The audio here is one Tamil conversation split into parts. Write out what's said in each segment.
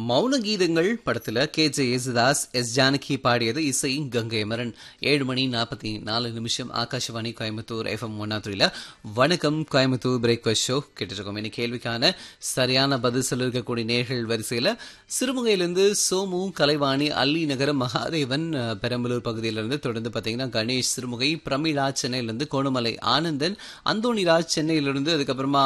மௌன கீதங்கள் படத்துல K J Yesudas S Janaki பாடியது இசை கங்கை அமரன் ஏழு மணி நாற்பத்தி நாலு நிமிஷம் ஆகாஷவாணி கோயம்புத்தூர் எஃப்எம் ஒன்னா த்ரீல வணக்கம் கோயம்புத்தூர் பிரேக்ஃபாஸ்ட் ஷோ கேட்டுருக்கோம் இன்னைக்கு கேள்விக்கான சரியான பதில் சொல்லிருக்கக்கூடிய நேர்கள் வரிசையில சிறுமுகையிலிருந்து சோமு கலைவாணி அல்லி நகரம் மகாதேவன் அஹ், பெரம்பலூர் பகுதியிலிருந்து தொடர்ந்து பார்த்தீங்கன்னா கணேஷ் சிறுமுகை பிரமிளா சென்னையிலிருந்து கோணமலை ஆனந்தன் அந்தோணிராஜ் சென்னையிலிருந்து அதுக்கப்புறமா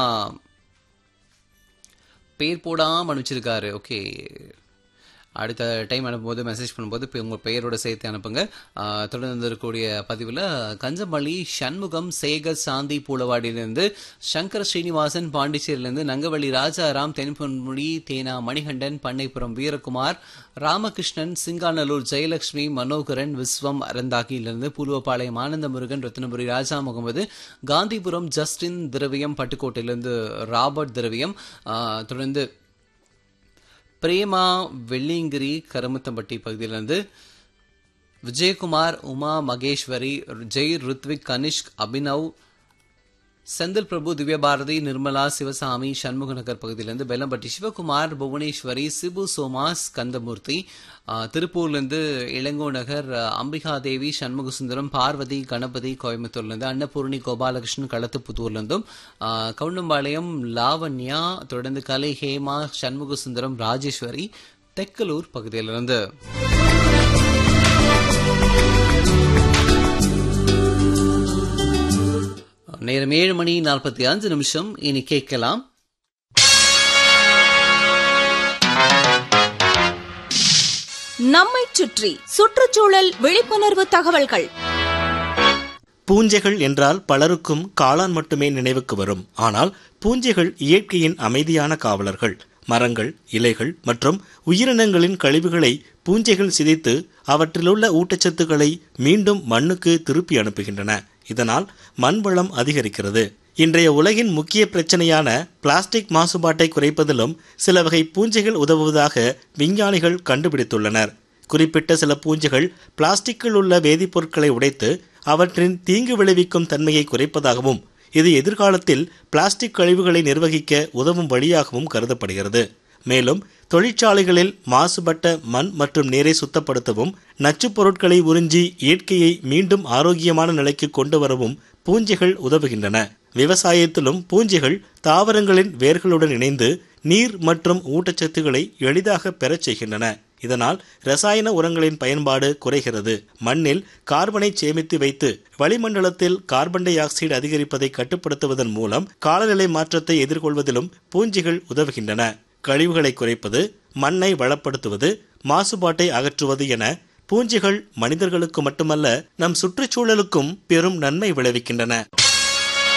பேர் போடாம அனுப்பிச்சிருக்காரு ஓகே அடுத்த டைம் அனுப்பும்போது மெசேஜ் பண்ணும்போது இப்போ உங்கள் பெயரோட சேர்த்து அனுப்புங்க ஆஹ் தொடர்ந்து இருக்கக்கூடிய பதிவில் கஞ்சமல்லி சண்முகம் சேகர் சாந்தி பூலவாடியிலிருந்து சங்கர் ஸ்ரீனிவாசன் பாண்டிச்சேரியிலிருந்து நங்கவள்ளி ராஜாராம் தென்பொன்முடி தேனா மணிகண்டன் பண்ணைப்புறம் வீரகுமார் ராமகிருஷ்ணன் சிங்காநல்லூர் ஜெயலட்சுமி மனோகரன் விஸ்வம் அறந்தாக்கியிலிருந்து பூர்வபாளையம் ஆனந்த முருகன் ரத்னபுரி ராஜா முகமது காந்திபுரம் ஜஸ்டின் திரவியம் பட்டுக்கோட்டையிலிருந்து ராபர்ட் திரவியம் ஆஹ் தொடர்ந்து பிரேமா வெள்ளியங்கிரி கருமத்தம்பட்டி பகுதியிலிருந்து விஜயகுமார் உமா மகேஸ்வரி ஜெய் ருத்விக் கனிஷ்க் அபினவ் செந்தில் பிரபு திவ்யபாரதி நிர்மலா சிவசாமி சண்முகநகர் பகுதியிலிருந்து பெல்லம்பட்டி சிவகுமார் புவனேஸ்வரி சிபு சோமாஸ் கந்தமூர்த்தி ஆஹ், திருப்பூர்லேருந்து இளங்கோ நகர் ஆஹ், அம்பிகாதேவி சண்முகசுந்தரம் பார்வதி கணபதி கோயம்புத்தூர்லேருந்து அன்னபூர்ணி கோபாலகிருஷ்ணன் களத்துப்புத்தூர்லேருந்தும் ஆஹ், கவுண்டம்பாளையம் லாவண்யா தொடர்ந்து கலை ஹேமா சண்முகசுந்தரம் ராஜேஸ்வரி தெக்கலூர் பகுதியிலிருந்து நேரம் ஏழு மணி நாற்பத்தி அஞ்சு நிமிஷம் இனி கேட்கலாம் நம்மைச் சுற்றி சுற்றுச்சூழல் விழிப்புணர்வு தகவல்கள் பூஞ்சைகள் என்றால் பலருக்கும் காளான் மட்டுமே நினைவுக்கு வரும் ஆனால் பூஞ்சைகள் இயற்கையின் அமைதியான காவலர்கள் மரங்கள் இலைகள் மற்றும் உயிரினங்களின் கழிவுகளை பூஞ்சைகள் சிதைத்து அவற்றிலுள்ள ஊட்டச்சத்துக்களை மீண்டும் மண்ணுக்கு திருப்பி அனுப்புகின்றன இதனால் மண் வளம் அதிகரிக்கிறது இன்றைய உலகின் முக்கிய பிரச்சனையான பிளாஸ்டிக் மாசுபாட்டை குறைப்பதிலும் சில வகை பூஞ்சைகள் உதவுவதாக விஞ்ஞானிகள் கண்டுபிடித்துள்ளனர் குறிப்பிட்ட சில பூஞ்சைகள் பிளாஸ்டிக்கில் உள்ள வேதிப்பொருட்களை உடைத்து அவற்றின் தீங்கு விளைவிக்கும் தன்மையை குறைப்பதாகவும் இது எதிர்காலத்தில் பிளாஸ்டிக் கழிவுகளை நிர்வகிக்க உதவும் வழியாகவும் கருதப்படுகிறது மேலும் தொழிற்சாலைகளில் மாசுபட்ட மண் மற்றும் நீரை சுத்தப்படுத்தவும் நச்சுப் பொருட்களை உறிஞ்சி இயற்கையை மீண்டும் ஆரோக்கியமான நிலைக்கு கொண்டு வரவும் பூஞ்சைகள் உதவுகின்றன விவசாயத்திலும் பூஞ்சைகள் தாவரங்களின் வேர்களுடன் இணைந்து நீர் மற்றும் ஊட்டச்சத்துக்களை எளிதாக பெறச் செய்கின்றன இதனால் ரசாயன உரங்களின் பயன்பாடு குறைகிறது மண்ணில் கார்பனை சேமித்து வைத்து வளிமண்டலத்தில் கார்பன் டை ஆக்சைடு அதிகரிப்பதை கட்டுப்படுத்துவதன் மூலம் காலநிலை மாற்றத்தை எதிர்கொள்வதிலும் பூஞ்சிகள் உதவுகின்றன கழிவுகளை குறைப்பது மண்ணை வளப்படுத்துவது மாசுபாட்டை அகற்றுவது என பூஞ்சிகள் மனிதர்களுக்கு மட்டுமல்ல நம் சுற்றுச்சூழலுக்கும் பெரும் நன்மை விளைவிக்கின்றன